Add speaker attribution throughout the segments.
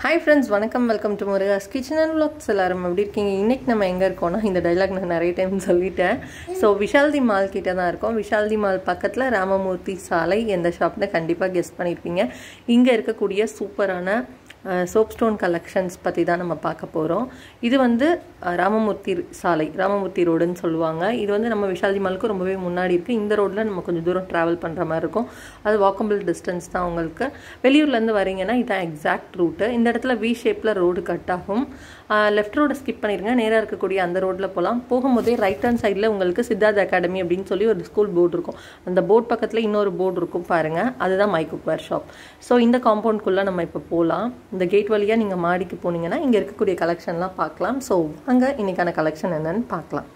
Speaker 1: hi friends வணக்கம் welcome to Murugas kitchen and vlogs எல்லாரும் எப்படி இருக்கீங்க இன்னைக்கு நம்ம எங்கே இருக்கோம்னா இந்த டைலாக் நான் நிறைய டைம் சொல்லிட்டேன் ஸோ விஷால்தி மால் கிட்ட தான் இருக்கோம் விஷால்தி மால் பக்கத்தில் ராமமூர்த்தி சாலை எந்த ஷாப்னு கண்டிப்பாக கெஸ் பண்ணியிருப்பீங்க இங்கே இருக்கக்கூடிய சூப்பரான சோப் ஸ்டோன் கலெக்ஷன்ஸ் பற்றி தான் நம்ம பார்க்க போகிறோம் இது வந்து அஹ், ராமமூர்த்தி சாலை ராமமூர்த்தி ரோடுன்னு சொல்லுவாங்க இது வந்து நம்ம விஷால்தி மாலுக்கு ரொம்பவே முன்னாடி இருக்குது இந்த ரோட்டில் நம்ம கொஞ்சம் தூரம் ட்ராவல் பண்ணுற மாதிரி இருக்கும் அது வாக்கபிள் டிஸ்டன்ஸ் தான் உங்களுக்கு வெளியூர்லேருந்து வரீங்கன்னா இதான் எக்ஸாக்ட் ரூட்டு இந்த இடத்துல வி ஷேப்பில் ரோடு கட் ஆகும் லெஃப்ட் ரோடை ஸ்கிப் பண்ணிடுங்க நேராக இருக்கக்கூடிய அந்த ரோட்டில் போகலாம் போகும்போதே ரைட் ஹேண்ட் சைடில் உங்களுக்கு சித்தார்த் அகாடமி அப்படின்னு சொல்லி ஒரு ஸ்கூல் போர்டு இருக்கும் அந்த போர்டு பக்கத்தில் இன்னொரு போர்டு இருக்கும் பாருங்கள் அதுதான் மை குக்வேர் ஷாப் ஸோ இந்த காம்பவுண்ட்குள்ளே நம்ம இப்போ போகலாம் இந்த கேட் வழியாக நீங்கள் மாடிக்கு போனீங்கன்னா இங்கே இருக்கக்கூடிய கலெக்ஷன்லாம் பார்க்கலாம் ஸோ அங்கே இன்னைக்கான கலெக்ஷன் என்னன்னு பார்க்கலாம்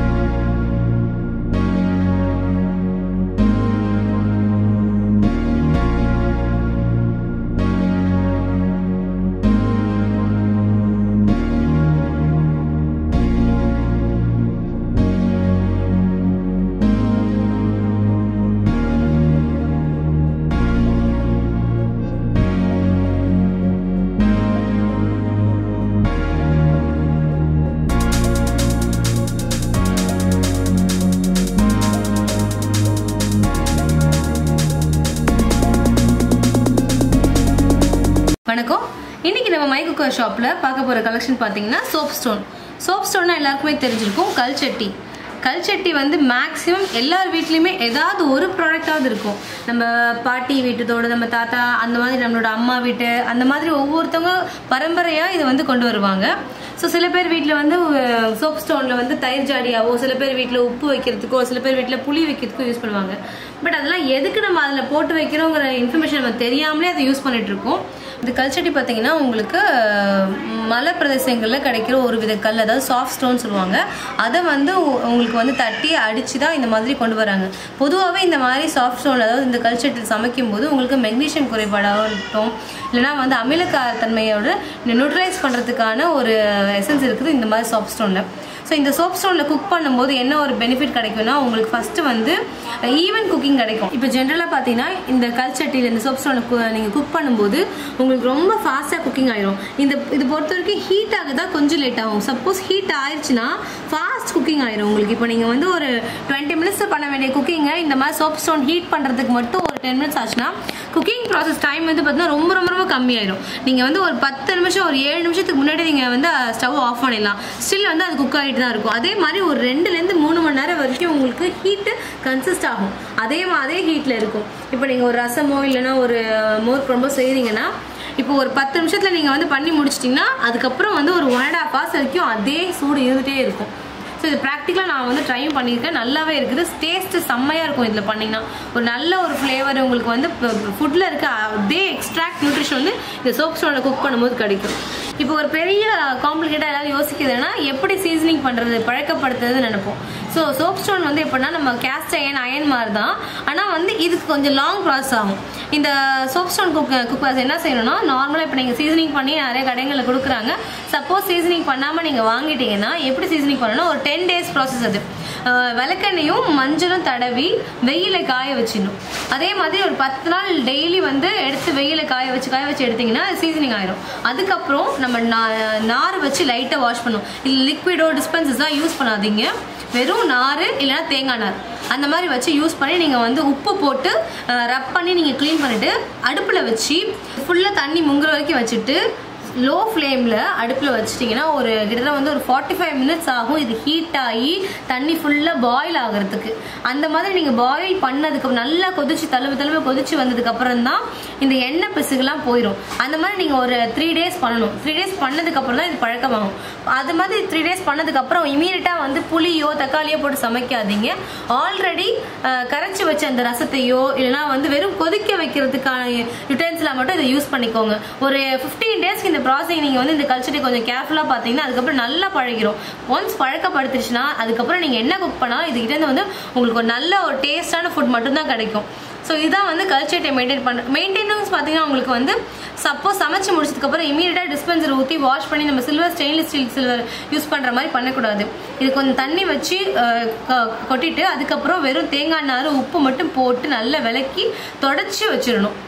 Speaker 2: வணக்கம் இன்னைக்கு நம்ம மை குக்கர் ஷாப்பில் பார்க்க போகிற கலெக்ஷன் பார்த்தீங்கன்னா சோப் ஸ்டோன் சோப் ஸ்டோன்னா எல்லாருக்குமே தெரிஞ்சிருக்கும் கல்சட்டி கல்சட்டி வந்து மேக்ஸிமம் எல்லார் வீட்லேயுமே ஏதாவது ஒரு ப்ராடக்டாவது இருக்கும் நம்ம பாட்டி வீட்டுத்தோடு நம்ம தாத்தா அந்த மாதிரி நம்மளோட அம்மா வீட்டு அந்த மாதிரி ஒவ்வொருத்தவங்க பரம்பரையாக இதை வந்து கொண்டு வருவாங்க ஸோ சில பேர் வீட்டில் வந்து சோப் ஸ்டோனில் வந்து தயிர் ஜாடியாவோ சில பேர் வீட்டில் உப்பு வைக்கிறதுக்கோ சில பேர் வீட்டில் புளி வைக்கிறதுக்கோ யூஸ் பண்ணுவாங்க பட் அதெல்லாம் எதுக்கு நம்ம அதில் போட்டு வைக்கிறோங்கிற இன்ஃபர்மேஷன் நம்ம தெரியாமலே அதை யூஸ் பண்ணிட்டு இருக்கோம் இந்த கல்ச்சட்டி பார்த்தீங்கன்னா உங்களுக்கு அஹ், மலை பிரதேசங்களில் கிடைக்கிற ஒரு வித கல் அதாவது சாஃப்ட் ஸ்டோன் சொல்லுவாங்க அதை வந்து உ- உங்களுக்கு வந்து தட்டி அடித்து தான் இந்த மாதிரி கொண்டு வராங்க பொதுவாகவே இந்த மாதிரி சாஃப்ட் ஸ்டோன் அதாவது இந்த கல்ச்சட்டில் சமைக்கும் போது உங்களுக்கு மெக்னீஷியம் குறைபாடாகட்டும் இல்லைனா வந்து அமிலக்கார தன்மையோட நியூட்ரலைஸ் பண்ணுறதுக்கான ஒரு எசன்ஸ் இருக்குது இந்த மாதிரி சாஃப்ட் ஸ்டோனில் ஸோ இந்த சோப் ஸ்டோனில் குக் பண்ணும்போது என்ன ஒரு பெனிஃபிட் கிடைக்கும்னா உங்களுக்கு ஃபஸ்ட்டு வந்து ஈவன் குக்கிங் கிடைக்கும் இப்போ ஜென்ரலாக பார்த்தீங்கன்னா இந்த கல்ச்சட்டியில் இந்த சோப் ஸ்டோனில் நீங்கள் குக் பண்ணும்போது உங்களுக்கு ரொம்ப ஃபாஸ்ட்டாக குக்கிங் ஆயிரும் இந்த இது பொறுத்த வரைக்கும் ஹீட் ஆகுதா கொஞ்சம் லேட் ஆகும் சப்போஸ் ஹீட் ஆயிடுச்சுன்னா ஃபாஸ்ட் குக்கிங் ஆயிரும் உங்களுக்கு இப்போ நீங்கள் வந்து ஒரு டுவெண்ட்டி மினிட்ஸ் பண்ண வேண்டிய குக்கிங்கை இந்த மாதிரி சோப் ஸ்டோன் ஹீட் பண்ணுறதுக்கு மட்டும் ஒரு டென் மினிட்ஸ் ஆச்சுன்னா குக்கிங் ப்ராசஸ் டைம் வந்து பார்த்தீங்கன்னா ரொம்ப ரொம்ப ரொம்ப கம்மியாயிரும் நீங்கள் வந்து ஒரு பத்து நிமிஷம் ஒரு ஏழு நிமிஷத்துக்கு முன்னாடி நீங்கள் வந்து ஸ்டவ் ஆஃப் பண்ணிடலாம் ஸ்டில் வந்து அது குக் ஆகிட்டு தான் இருக்கும் அதே மாதிரி ஒரு ரெண்டுலேருந்து மூணு மணி நேரம் வரைக்கும் உங்களுக்கு ஹீட்டு கன்சிஸ்ட் ஆகும் அதே அதே ஹீட்டில் இருக்கும் இப்போ நீங்கள் ஒரு ரசமோ இல்லைன்னா ஒரு மோர் குழம்போ செய்கிறீங்கன்னா இப்போ ஒரு பத்து நிமிஷத்தில் நீங்கள் வந்து பண்ணி முடிச்சிட்டிங்கன்னா அதுக்கப்புறம் வந்து ஒரு ஒன் அண்ட் ஹாஃப் ஹவர்ஸ் வரைக்கும் அதே சூடு இருந்துகிட்டே இருக்கும் ஸோ இது ப்ராக்டிக்கலாக நான் வந்து ட்ரையும் பண்ணியிருக்கேன் நல்லாவே இருக்குது டேஸ்ட்டு செம்மையாக இருக்கும் இதில் பண்ணிங்கன்னா ஒரு நல்ல ஒரு ஃப்ளேவர் உங்களுக்கு வந்து ஃபுட்டில் இருக்க அதே எக்ஸ்ட்ராக்ட் நியூட்ரிஷன் வந்து இந்த சோப் ஸ்டோனில் குக் பண்ணும்போது கிடைக்கும் இப்போ ஒரு பெரிய காம்ப்ளிகேட்டாக ஏதாவது யோசிக்குதுன்னா எப்படி சீசனிங் பண்ணுறது பழக்கப்படுத்துறது நினைப்போம் ஸோ சோப் ஸ்டோன் வந்து எப்படின்னா நம்ம கேஸ்ட் அயன் அயன் மாதிரி தான் ஆனால் வந்து இதுக்கு கொஞ்சம் லாங் ப்ராசஸ் ஆகும் இந்த சோப் ஸ்டோன் குக் குக்கர்ஸ் என்ன செய்யணும்னா நார்மலாக இப்போ நீங்கள் சீசனிங் பண்ணி நிறைய கடைகளில் கொடுக்குறாங்க சப்போஸ் சீசனிங் பண்ணாமல் நீங்கள் வாங்கிட்டீங்கன்னா எப்படி சீசனிங் பண்ணணும் ஒரு டென் டேஸ் ப்ராசஸ் அது அஹ் விளக்கெண்ணையும் மஞ்சளும் தடவி வெயில காய வச்சிடணும் அதே மாதிரி ஒரு பத்து நாள் டெய்லி வந்து எடுத்து வெயில காய வச்சு காய வச்சு எடுத்தீங்கன்னா சீசனிங் ஆயிரும் அதுக்கப்புறம் நம்ம நா- நார் வச்சு லைட்டாக வாஷ் பண்ணும் இல்லை லிக்விடோ டிஸ்பென்சஸ் தான் யூஸ் பண்ணாதீங்க வெறும் நார் இல்லைன்னா தேங்காய் நார் அந்த மாதிரி வச்சு யூஸ் பண்ணி நீங்கள் வந்து உப்பு போட்டு ரப் பண்ணி நீங்கள் க்ளீன் பண்ணிவிட்டு அடுப்பில் வச்சு ஃபுல்லாக தண்ணி முங்குற வரைக்கும் வச்சுட்டு லோ ஃப்ளேமில் அடுப்பில் வச்சிட்டிங்கன்னா ஒரு கிட்டத்தட்ட வந்து ஒரு ஃபார்ட்டி ஃபைவ் மினிட்ஸ் ஆகும் இது ஹீட் ஆகி தண்ணி ஃபுல்லாக பாயில் ஆகிறதுக்கு அந்த மாதிரி நீங்கள் பாயில் பண்ணதுக்கு நல்லா கொதிச்சு தழுவு தழுவு கொதிச்சு வந்ததுக்கப்புறம் தான் இந்த எண்ணெய் பிசுகெல்லாம் போயிடும் அந்த மாதிரி நீங்கள் ஒரு த்ரீ டேஸ் பண்ணணும் த்ரீ டேஸ் பண்ணதுக்கப்புறம் தான் இது பழக்கமாகும் அது மாதிரி த்ரீ டேஸ் பண்ணதுக்கப்புறம் இமீடியட்டாக வந்து புளியோ தக்காளியோ போட்டு சமைக்காதீங்க ஆல்ரெடி கரைச்சி வச்ச அந்த ரசத்தையோ இல்லைனா வந்து வெறும் கொதிக்க வைக்கிறதுக்கான யூட்டென்சிலாக மட்டும் இதை யூஸ் பண்ணிக்கோங்க ஒரு ஃபிஃப்டீன் டேஸ்க்கு இந்த ப்ராசஸிங் நீங்கள் வந்து இந்த கல்ச்சரை கொஞ்சம் கேர்ஃபுல்லாக பார்த்தீங்கன்னா அதுக்கப்புறம் நல்லா பழகிரும் ஒன்ஸ் பழக்கப்படுத்துச்சுன்னா அதுக்கப்புறம் நீங்கள் என்ன குக் பண்ணாலும் இதுக்கிட்டேருந்து வந்து உங்களுக்கு ஒரு நல்ல ஒரு டேஸ்டான ஃபுட் மட்டும்தான் கிடைக்கும் ஸோ இதுதான் வந்து கல்ச்சர்ட்டை மெயின்டைன் பண்ண மெயின்டெனன்ஸ் பார்த்தீங்கன்னா உங்களுக்கு வந்து சப்போஸ் சமைச்சு முடிச்சதுக்கப்புறம் இமீடியட்டாக டிஸ்பென்சர் ஊற்றி வாஷ் பண்ணி நம்ம silver stainless steel silver use பண்ணுற மாதிரி பண்ணக்கூடாது இது கொஞ்சம் தண்ணி வச்சு அஹ், கொ- கொட்டிட்டு அதுக்கப்புறம் வெறும் தேங்காய் நார் உப்பு மட்டும் போட்டு நல்லா விலக்கி தொடச்சி வச்சிடணும் மேக்ஸ்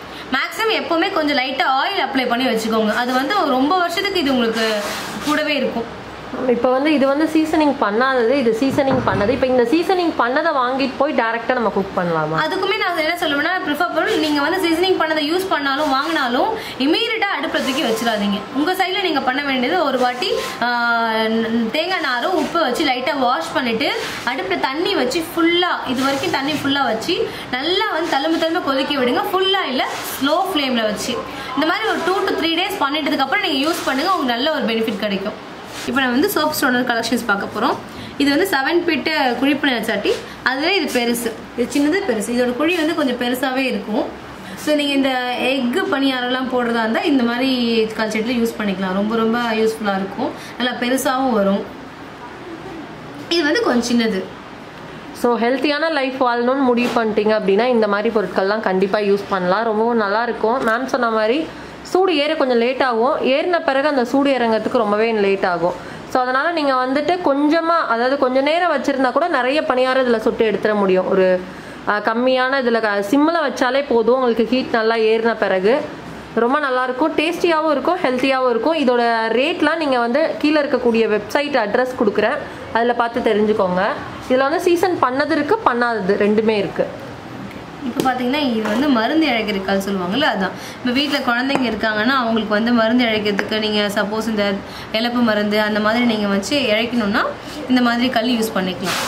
Speaker 2: மேக்ஸிமம் எப்போவுமே கொஞ்சம் லைட்டாக ஆயில் அப்ளை பண்ணி வச்சுக்கோங்க அது வந்து ரொம்ப வருஷத்துக்கு இது உங்களுக்கு கூடவே இருக்கும்
Speaker 1: இப்போ வந்து இது வந்து சீசனிங் பண்ணாதது இது சீசனிங் பண்ணது இப்போ இந்த சீசனிங் பண்ணதை வாங்கிட்டு போய் டைரக்டா நம்ம குக் பண்ணலாமா
Speaker 2: அதுக்குமே நான் என்ன சொல்லுவேன்னா ப்ரிஃபர் பண்ணி நீங்கள் வந்து சீசனிங் பண்ணதை யூஸ் பண்ணாலும் வாங்கினாலும் இமீடியட்டாக அடுப்பில் தூக்கி வச்சிடாதீங்க உங்கள் சைடில் நீங்கள் பண்ண வேண்டியது ஒரு வாட்டி ஆஹ், ந- தேங்காய் நாரும் உப்பு வச்சு லைட்டாக வாஷ் பண்ணிவிட்டு அடுப்பில் தண்ணி வச்சு ஃபுல்லாக இது வரைக்கும் தண்ணி ஃபுல்லாக வச்சு நல்லா வந்து தழும்பு தழும்பு கொதிக்க விடுங்க ஃபுல்லாக இல்லை ஸ்லோ ஃப்ளேமில் வச்சு இந்த மாதிரி ஒரு டூ டு த்ரீ டேஸ் பண்ணிட்டதுக்கப்புறம் நீங்கள் யூஸ் பண்ணுங்கள் உங்களுக்கு நல்ல ஒரு பெனிஃபிட் கிடைக்கும் இப்போ நான் வந்து சோப் ஸ்டோனர் கலெக்ஷன்ஸ் பார்க்க போகிறோம் இது வந்து செவன் பிட்டு குழிப்பணிய சட்டி அதில் இது பெருசு இது சின்னது பெருசு இதோட குழி வந்து கொஞ்சம் பெருசாகவே இருக்கும் ஸோ நீங்கள் இந்த எக்கு பணியாரெல்லாம் போடுறதா இருந்தால் இந்த மாதிரி கல்ச்சட்டில் யூஸ் பண்ணிக்கலாம் ரொம்ப ரொம்ப யூஸ்ஃபுல்லாக இருக்கும் நல்லா பெருசாகவும் வரும் இது வந்து கொஞ்சம் சின்னது
Speaker 1: ஸோ ஹெல்த்தியான லைஃப் வாழணும்னு முடிவு பண்ணிட்டீங்க அப்படின்னா இந்த மாதிரி பொருட்கள்லாம் கண்டிப்பாக யூஸ் பண்ணலாம் ரொம்பவும் நல்லா இருக்கும் மேம் சொன்ன மாதிரி சூடு ஏற கொஞ்சம் லேட் ஆகும் ஏறின பிறகு அந்த சூடு இறங்கிறதுக்கு ரொம்பவே லேட் ஆகும் ஸோ அதனால் நீங்கள் வந்துட்டு கொஞ்சமாக அதாவது கொஞ்சம் நேரம் வச்சுருந்தா கூட நிறைய பணியாரம் இதில் சுட்டு எடுத்துட முடியும் ஒரு அஹ், கம்மியான இதில் சிம்மில் வச்சாலே போதும் உங்களுக்கு ஹீட் நல்லா ஏறின பிறகு ரொம்ப நல்லா இருக்கும் டேஸ்டியாகவும் இருக்கும் ஹெல்த்தியாகவும் இருக்கும் இதோட ரேட்லாம் நீங்கள் வந்து கீழே இருக்கக்கூடிய வெப்சைட் அட்ரஸ் கொடுக்குறேன் அதில் பார்த்து தெரிஞ்சுக்கோங்க இதில் வந்து சீசன் பண்ணது இருக்குது பண்ணாதது ரெண்டுமே இருக்குது
Speaker 2: இப்போ பார்த்தீங்கன்னா இது வந்து மருந்து இழைக்கிற கல் சொல்லுவாங்கல்ல அதான் இப்போ வீட்டில் குழந்தைங்க இருக்காங்கன்னா அவங்களுக்கு வந்து மருந்து இழைக்கிறதுக்கு நீங்கள் சப்போஸ் இந்த இழப்பு மருந்து அந்த மாதிரி நீங்கள் வச்சு இழைக்கணும்னா இந்த மாதிரி கல் யூஸ் பண்ணிக்கலாம்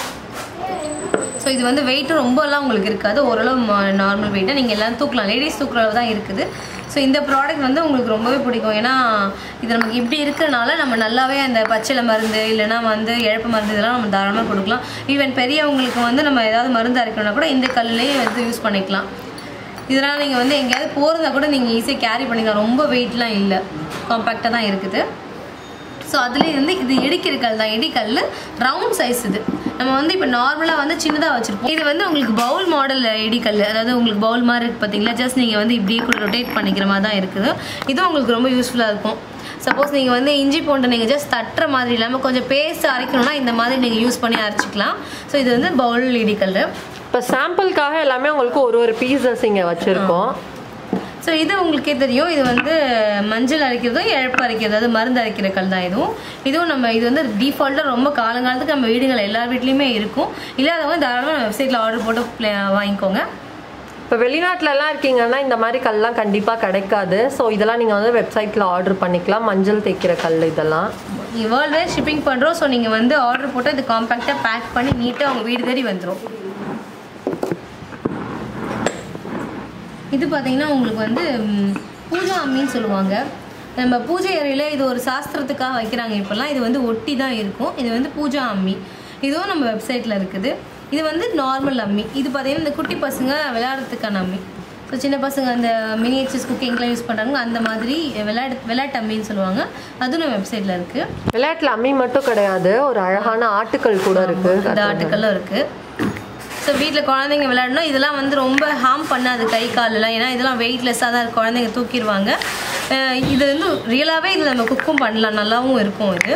Speaker 2: ஸோ இது வந்து வெயிட்டும் ரொம்பலாம் உங்களுக்கு இருக்காது ஓரளவு நார்மல் வெயிட்டாக நீங்கள் எல்லாம் தூக்கலாம் லேடிஸ் தூக்குற அளவு தான் இருக்குது ஸோ இந்த ப்ராடக்ட் வந்து உங்களுக்கு ரொம்பவே பிடிக்கும் ஏன்னா இது நமக்கு இப்படி இருக்கிறனால நம்ம நல்லாவே அந்த பச்சிலை மருந்து இல்லைன்னா வந்து இழப்பு மருந்து இதெல்லாம் நம்ம தாராளமாக கொடுக்கலாம் ஈவன் பெரியவங்களுக்கு வந்து நம்ம ஏதாவது மருந்து அரைக்கணும்னா கூட இந்த கல்லையே வந்து யூஸ் பண்ணிக்கலாம் இதனால் நீங்கள் வந்து எங்கேயாவது போகிறதா கூட நீங்கள் ஈஸியாக கேரி பண்ணிக்கலாம் ரொம்ப வெயிட்லாம் இல்லை காம்பேக்டாக தான் இருக்குது ஸோ அதுலேயே வந்து இது இடிக்கிற கல் தான் இடிக்கல் ரவுண்ட் சைஸ் இது நம்ம வந்து இப்போ நார்மலாக வந்து சின்னதாக வச்சுருப்போம் இது வந்து உங்களுக்கு பவுல் மாடல் இடிக்கல் அதாவது உங்களுக்கு பவுல் மாதிரி இருக்குது பார்த்தீங்களா ஜஸ்ட் நீங்கள் வந்து இப்படியே கூட ரொட்டேட் பண்ணிக்கிற மாதிரி தான் இருக்குது இதுவும் உங்களுக்கு ரொம்ப யூஸ்ஃபுல்லாக இருக்கும் சப்போஸ் நீங்கள் வந்து இஞ்சி பூண்டு நீங்கள் ஜஸ்ட் தட்டுற மாதிரி இல்லாமல் கொஞ்சம் பேஸ்ட் அரைக்கணும்னா இந்த மாதிரி நீங்கள் யூஸ் பண்ணி அரைச்சிக்கலாம் ஸோ இது வந்து பவுல் இடிக்கல்
Speaker 1: இப்போ சாம்பிளுக்காக எல்லாமே உங்களுக்கு ஒரு ஒரு பீசஸ் இங்கே வச்சுருக்கோம்
Speaker 2: ஸோ இது உங்களுக்கே தெரியும் இது வந்து மஞ்சள் அரைக்கிறதும் இழப்பு அரைக்கிறது அதாவது மருந்து அரைக்கிற கல் தான் இதுவும் இதுவும் நம்ம இது வந்து டிஃபால்ட்டாக ரொம்ப காலங்காலத்துக்கு நம்ம வீடுகள் எல்லார் வீட்லேயுமே இருக்கும் இல்லாதவங்க தாராளமாக வெப்சைட்டில் ஆர்டர் போட்டு play- வாங்கிக்கோங்க
Speaker 1: இப்போ வெளிநாட்டிலலாம் இருக்கீங்கன்னா இந்த மாதிரி கல்லாம் கண்டிப்பாக கிடைக்காது ஸோ இதெல்லாம் நீங்கள் வந்து வெப்சைட்டில் ஆர்டர் பண்ணிக்கலாம் மஞ்சள் தேய்க்கிற கல் இதெல்லாம்
Speaker 2: வேர்ல்டு வைட் ஷிப்பிங் பண்ணுறோம் ஸோ நீங்கள் வந்து ஆர்டர் போட்டு இது காம்பேக்டாக பேக் பண்ணி நீட்டாக உங்கள் வீடு தேடி வந்துடும் இது பார்த்தீங்கன்னா உங்களுக்கு வந்து ம், பூஜா அம்மின்னு சொல்லுவாங்க நம்ம பூஜை அறையில் இது ஒரு சாஸ்திரத்துக்காக வைக்கிறாங்க இப்போல்லாம் இது வந்து ஒட்டி தான் இருக்கும் இது வந்து பூஜா அம்மி இதுவும் நம்ம வெப்சைட்டில் இருக்குது இது வந்து நார்மல் அம்மி இது பார்த்தீங்கன்னா இந்த குட்டி பசங்க விளையாடுறதுக்கான அம்மி ஸோ சின்ன பசங்க அந்த மினியேச்சர்ஸ் குக்கிங்லாம் யூஸ் பண்ணுறாங்க அந்த மாதிரி விளையாட்டு விளையாட்டு அம்மின்னு சொல்லுவாங்க அதுவும் நம்ம வெப்சைட்டில் இருக்குது
Speaker 1: விளையாட்டில் அம்மி மட்டும் கிடையாது ஒரு அழகான ஆட்டுக்கள் கூட இருக்கு
Speaker 2: இந்த ஆட்டுக்கெல்லாம் இருக்குது ஸோ வீட்டில் குழந்தைங்க விளையாடணும் இதெல்லாம் வந்து ரொம்ப ஹார்ம் பண்ணாது கை காலெல்லாம் ஏன்னா இதெல்லாம் வெயிட்லெஸ்ஸாக தான் இருக்கும் குழந்தைங்க தூக்கிடுவாங்க அஹ் இது வந்து ரியலாகவே இதில் நம்ம குக்கும் பண்ணலாம் நல்லாவும் இருக்கும் இது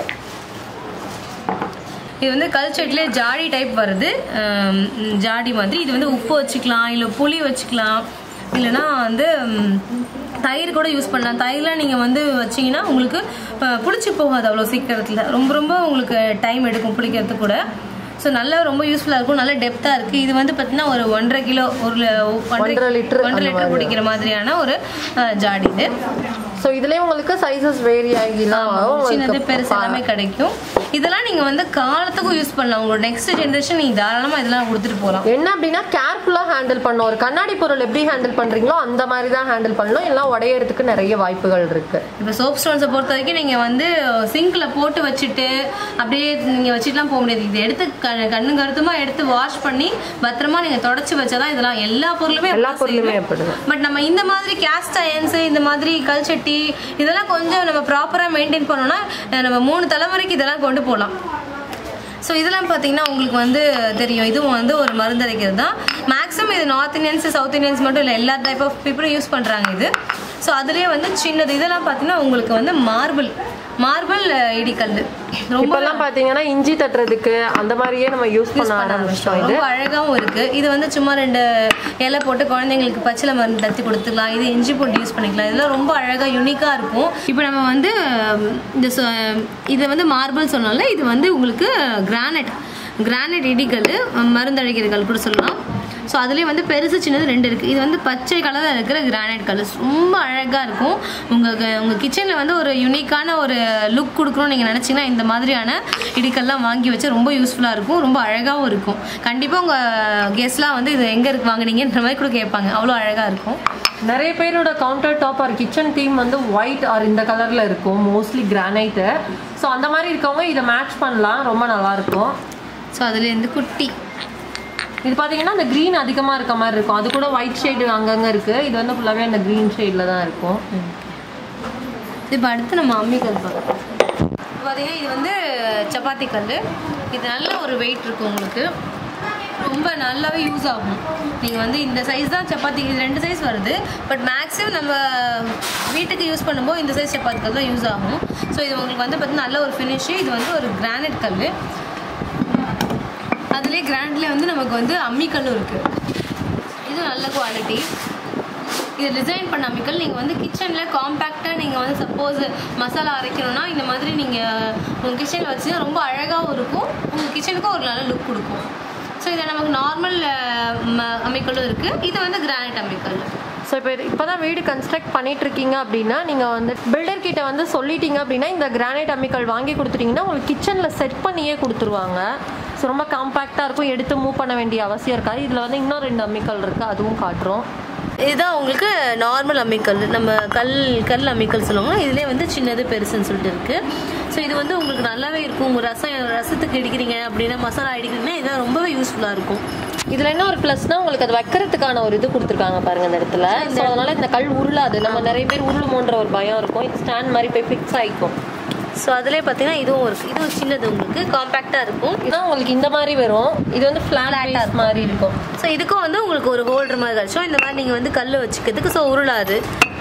Speaker 2: இது வந்து கல்ச்சட்லேயே ஜாடி டைப் வருது அஹ் ஜாடி மாதிரி இது வந்து உப்பு வச்சுக்கலாம் இல்லை புளி வச்சுக்கலாம் இல்லைன்னா வந்து ம், தயிர் கூட யூஸ் பண்ணலாம் தயிர்லாம் நீங்கள் வந்து வச்சீங்கன்னா உங்களுக்கு அஹ், புளிச்சு போகாது அவ்வளோ சீக்கிரத்தில் ரொம்ப ரொம்ப உங்களுக்கு டைம் எடுக்கும் புளிக்கிறதுக்கு கூட ஸோ நல்லா ரொம்ப யூஸ்ஃபுல்லாக இருக்கும் நல்ல டெப்த்தாக இருக்குது இது வந்து பார்த்தீங்கன்னா ஒரு ஒன்றரை கிலோ ஒரு ல-
Speaker 1: ஒன்றரை liter
Speaker 2: ஒன்றரை
Speaker 1: அந்த
Speaker 2: லிட்டர் பிடிக்கிற மாதிரியான ஒரு அஹ், ஜாடி இது
Speaker 1: ஸோ இதுலேயே உங்களுக்கு சைஸஸ் வேரி ஆகிலாம் வரும்
Speaker 2: சின்னது
Speaker 1: உங்களுக்கு
Speaker 2: பெருசு எல்லாமே கிடைக்கும் இதெல்லாம் நீங்க வந்து காலத்துக்கும் யூஸ் பண்ணலாம் உங்களோட நெக்ஸ்ட் ஜென்ரேஷன் நீங்க தாராளமா இதெல்லாம் கொடுத்துட்டு போகலாம்
Speaker 1: என்ன அப்படின்னா கேர்ஃபுல்லாக ஹேண்டில் பண்ணணும் ஒரு கண்ணாடி பொருள் எப்படி ஹேண்டில் பண்ணுறீங்களோ அந்த மாதிரி தான் ஹேண்டில் பண்ணணும் எல்லாம் உடையறதுக்கு நிறைய வாய்ப்புகள் இருக்கு
Speaker 2: இப்போ சோப் ஸ்டோன்ஸை பொறுத்த வரைக்கும் நீங்கள் வந்து சிங்கில் போட்டு வச்சுட்டு அப்படியே நீங்கள் வச்சுட்டுலாம் போக முடியாது இது எடுத்து க- கண்ணு கருத்துமா எடுத்து வாஷ் பண்ணி பத்திரமா நீங்கள் தொடச்சி வச்சாதான் இதெல்லாம் எல்லா பொருளுமே
Speaker 1: எல்லா பொருளுமே அப்படிதான்
Speaker 2: பட் நம்ம இந்த மாதிரி கேஸ்ட் அயன்ஸ் இந்த மாதிரி கல்ச்சட்டி இதெல்லாம் கொஞ்சம் நம்ம ப்ராப்பராக மெயின்டைன் பண்ணோம்னா அஹ் நம்ம மூணு தலைமுறைக்கு இதெல்லாம் கொண்டு போகலாம் ஸோ இதெல்லாம் பார்த்தீங்கன்னா உங்களுக்கு வந்து தெரியும் இதுவும் வந்து ஒரு மருந்தரைக்கிறது தான் மேக்ஸிமம் இது நார்த் இந்தியன்ஸ் சவுத் இந்தியன்ஸ் மட்டும் இல்லை எல்லா டைப் ஆஃப் பீப்புளும் யூஸ் பண்ணுறாங்க இது ஸோ அதுலேயே வந்து சின்னது இதெல்லாம் பார்த்தீங்கன்னா உங்களுக்கு வந்து மார்பிள் மார்பிள் இடிக்கல் ரொம்ப
Speaker 1: இப்பெல்லாம் பாத்தீங்கன்னா இஞ்சி தட்டுறதுக்கு அந்த மாதிரியே நம்ம யூஸ் பண்ண ஆரம்பிச்சோம் இது
Speaker 2: ரொம்ப அழகாவும் இருக்கு இது வந்து சும்மா ரெண்டு இலை போட்டு குழந்தைங்களுக்கு பச்சிலை மருந்து தத்தி கொடுத்துக்கலாம் இது இஞ்சி போட்டு யூஸ் பண்ணிக்கலாம் இதெல்லாம் ரொம்ப அழகா யூனிக்கா இருக்கும் இப்போ நம்ம வந்து உம், இந்த சொ- இது வந்து மார்பிள் சொன்னால இது வந்து உங்களுக்கு கிரானைட் கிரானைட் இடிக்கல் மருந்தழிக்கிற கல் கூட சொல்லலாம் ஸோ அதுலேயே வந்து பெருசு சின்னது ரெண்டு இருக்குது இது வந்து பச்சை கலரில் இருக்கிற கிரானைட் கலர்ஸ் ரொம்ப அழகாக இருக்கும் உங்கள் உங்கள் கிச்சனில் வந்து ஒரு யூனிக்கான ஒரு லுக் கொடுக்கணும்னு நீங்கள் நினச்சிங்கன்னா இந்த மாதிரியான இடிக்கல்லாம் வாங்கி வச்சு ரொம்ப யூஸ்ஃபுல்லாக இருக்கும் ரொம்ப அழகாகவும் இருக்கும் கண்டிப்பாக உங்கள் கெஸ்ட்லாம் வந்து இது எங்கே இருக்கு வாங்குனீங்கன்ற மாதிரி கூட கேட்பாங்க அவ்வளோ அழகாக இருக்கும்
Speaker 1: நிறைய பேரோட counter top or kitchen theme வந்து ஒயிட் ஆர் இந்த கலர்ல இருக்கும் மோஸ்ட்லி கிரானைட்டு ஸோ அந்த மாதிரி இருக்கவங்க இதை மேட்ச் பண்ணலாம் ரொம்ப நல்லா இருக்கும்
Speaker 2: ஸோ அதுலேருந்து குட்டி
Speaker 1: இது பார்த்தீங்கன்னா அந்த க்ரீன் அதிகமாக இருக்க மாதிரி இருக்கும் அது கூட ஒயிட் ஷேடு அங்கங்கே இருக்குது இது வந்து ஃபுல்லாகவே அந்த க்ரீன் ஷேடில் தான் இருக்கும்
Speaker 2: இப்போ அடுத்து நம்ம அம்மிக்கல் பார்க்கலாம் பார்த்தீங்கன்னா இது வந்து சப்பாத்தி கல் இது நல்ல ஒரு வெயிட் இருக்கும் உங்களுக்கு ரொம்ப நல்லாவே யூஸ் ஆகும் நீங்கள் வந்து இந்த சைஸ் தான் சப்பாத்தி இது ரெண்டு சைஸ் வருது பட் மேக்ஸிமம் நம்ம வீட்டுக்கு யூஸ் பண்ணும்போது இந்த சைஸ் சப்பாத்தி கல் தான் யூஸ் ஆகும் ஸோ இது உங்களுக்கு வந்து பார்த்தீங்கன்னா நல்ல ஒரு ஃபினிஷு இது வந்து ஒரு கிரானைட் கல் அதுலேயே கிராண்ட்லேயே வந்து நமக்கு வந்து அம்மிக்கல்லும் இருக்குது இது நல்ல குவாலிட்டி இது டிசைன் பண்ண அம்மிக்கல் நீங்கள் வந்து கிச்சனில் காம்பேக்டாக நீங்கள் வந்து சப்போஸ் மசாலா அரைக்கணும்னா இந்த மாதிரி நீங்கள் உங்கள் கிச்சனில் வச்சுன்னா ரொம்ப அழகாகவும் இருக்கும் உங்கள் கிச்சனுக்கும் ஒரு நல்ல லுக் கொடுக்கும் ஸோ இதில் நமக்கு நார்மல் அம்மிக்கல்லும் இருக்குது இது வந்து கிரானைட் அம்மிக்கல்
Speaker 1: ஸோ இப்போ இப்போ தான் வீடு கன்ஸ்ட்ரக்ட் பண்ணிட்டு இருக்கீங்க அப்படின்னா நீங்கள் வந்து பில்டர் கிட்ட வந்து சொல்லிட்டீங்க அப்படின்னா இந்த கிரானைட் அம்மிக்கல் வாங்கி கொடுத்துட்டீங்கன்னா உங்களுக்கு கிச்சனில் செட் பண்ணியே கொடுத்துருவாங்க ஸோ ரொம்ப காம்பேக்டாக இருக்கும் எடுத்து மூவ் பண்ண வேண்டிய அவசியம் இருக்காது இதில் வந்து இன்னும் ரெண்டு அம்மிக்கல் இருக்குது அதுவும் காட்டுறோம்
Speaker 2: இதுதான் உங்களுக்கு நார்மல் அம்மிக்கல் நம்ம கல் கல் அம்மிக்கல் சொல்லுவாங்க இதுலேயே வந்து சின்னது பெருசுன்னு சொல்லிட்டு இருக்கு ஸோ இது வந்து உங்களுக்கு நல்லாவே இருக்கும் உங்கள் ரசம் ரசத்துக்கு இடிக்கிறீங்க அப்படின்னா மசாலா இடிக்கிறீங்கன்னா இதுதான் ரொம்பவே யூஸ்ஃபுல்லாக இருக்கும்
Speaker 1: இதில் என்ன ஒரு ப்ளஸ்னா உங்களுக்கு அது வைக்கிறதுக்கான ஒரு இது கொடுத்துருக்காங்க பாருங்க இந்த இடத்துல ஸோ அதனால இந்த கல் உருளாது நம்ம நிறைய பேர் உருளுமோன்ற ஒரு பயம் இருக்கும் இது ஸ்டாண்ட் மாதிரி போய் ஃபிக்ஸ் ஆகிக்கும்
Speaker 2: ஸோ அதுலேயே பார்த்தீங்கன்னா இதுவும் இருக்குது இதுவும் சின்னது உங்களுக்கு காம்பேக்டாக இருக்கும்
Speaker 1: இதான் உங்களுக்கு இந்த மாதிரி வரும் இது வந்து ஃப்ளாட் மாதிரி இருக்கும்
Speaker 2: ஸோ இதுக்கும் வந்து உங்களுக்கு ஒரு ஹோல்டர் மாதிரி கிடச்சோம் இந்த மாதிரி நீங்கள் வந்து கல் வச்சுக்கிறதுக்கு ஸோ உருளாது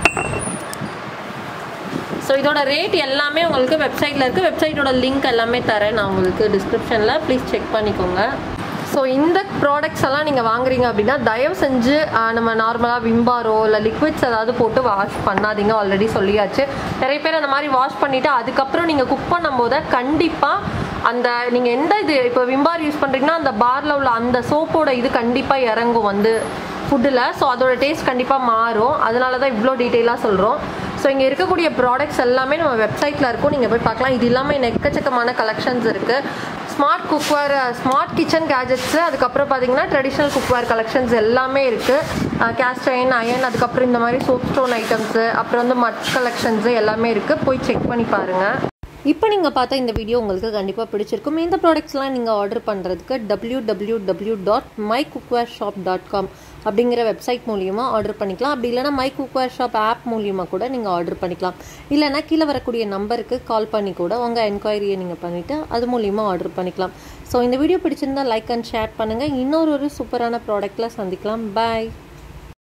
Speaker 1: ஸோ இதோட ரேட் எல்லாமே உங்களுக்கு வெப்சைட்டில் இருக்குது வெப்சைட்டோட லிங்க் எல்லாமே தரேன் நான் உங்களுக்கு டிஸ்கிரிப்ஷனில் ப்ளீஸ் செக் பண்ணிக்கோங்க ஸோ இந்த ப்ராடக்ட்ஸ் எல்லாம் நீங்கள் வாங்குறீங்க அப்படின்னா தயவு செஞ்சு ஆஹ், நம்ம நார்மலாக விம்பாரோ இல்லை லிக்விட்ஸ் ஏதாவது போட்டு வாஷ் பண்ணாதீங்க ஆல்ரெடி சொல்லியாச்சு நிறைய பேர் அந்த மாதிரி வாஷ் பண்ணிவிட்டு அதுக்கப்புறம் நீங்கள் குக் பண்ணும்போது கண்டிப்பாக அந்த நீங்கள் எந்த இது இப்போ விம்பார் யூஸ் பண்ணுறீங்கன்னா அந்த பாரில் உள்ள அந்த சோப்போட இது கண்டிப்பாக இறங்கும் வந்து ஃபுட்டில் ஸோ அதோட டேஸ்ட் கண்டிப்பாக மாறும் அதனால தான் இவ்வளோ டீட்டெயிலாக சொல்கிறோம் ஸோ இங்கே இருக்கக்கூடிய ப்ராடக்ட்ஸ் எல்லாமே நம்ம வெப்சைட்டில் இருக்கும் நீங்கள் போய் பார்க்கலாம் இது இல்லாமல் இன்னும் எக்கச்சக்கமான கலெக்ஷன்ஸ் இருக்குது smart cookware smart kitchen gadgets அதுக்கப்புறம் பார்த்தீங்கன்னா ட்ரெடிஷ்னல் குக்வேர் கலெக்ஷன்ஸ் எல்லாமே இருக்குது கேஸ்ட் அயன் அயன் அதுக்கப்புறம் இந்த மாதிரி சோப் ஸ்டோன் ஐட்டம்ஸு அப்புறம் வந்து மட் கலெக்ஷன்ஸு எல்லாமே இருக்குது போய் செக் பண்ணி பாருங்கள் இப்போ நீங்கள் பார்த்த இந்த வீடியோ உங்களுக்கு கண்டிப்பாக பிடிச்சிருக்கும் இந்த ப்ராடக்ட்ஸ்லாம் நீங்கள் ஆர்டர் பண்ணுறதுக்கு W W W dot my cookware shop dot com அப்படிங்கிற வெப்சைட் மூலியமாக ஆர்டர் பண்ணிக்கலாம் அப்படி இல்லைனா மை குக்வேர் ஷாப் ஆப் மூலியமாக கூட நீங்கள் ஆர்டர் பண்ணிக்கலாம் இல்லைனா கீழே வரக்கூடிய நம்பருக்கு கால் பண்ணி கூட உங்கள் என்கொயரியை நீங்கள் பண்ணிவிட்டு அது மூலியமாக ஆர்டர் பண்ணிக்கலாம் ஸோ இந்த வீடியோ பிடிச்சிருந்தா லைக் அண்ட் ஷேர் பண்ணுங்கள் இன்னொரு ஒரு சூப்பரான ப்ராடக்ட்டில் சந்திக்கலாம் பாய்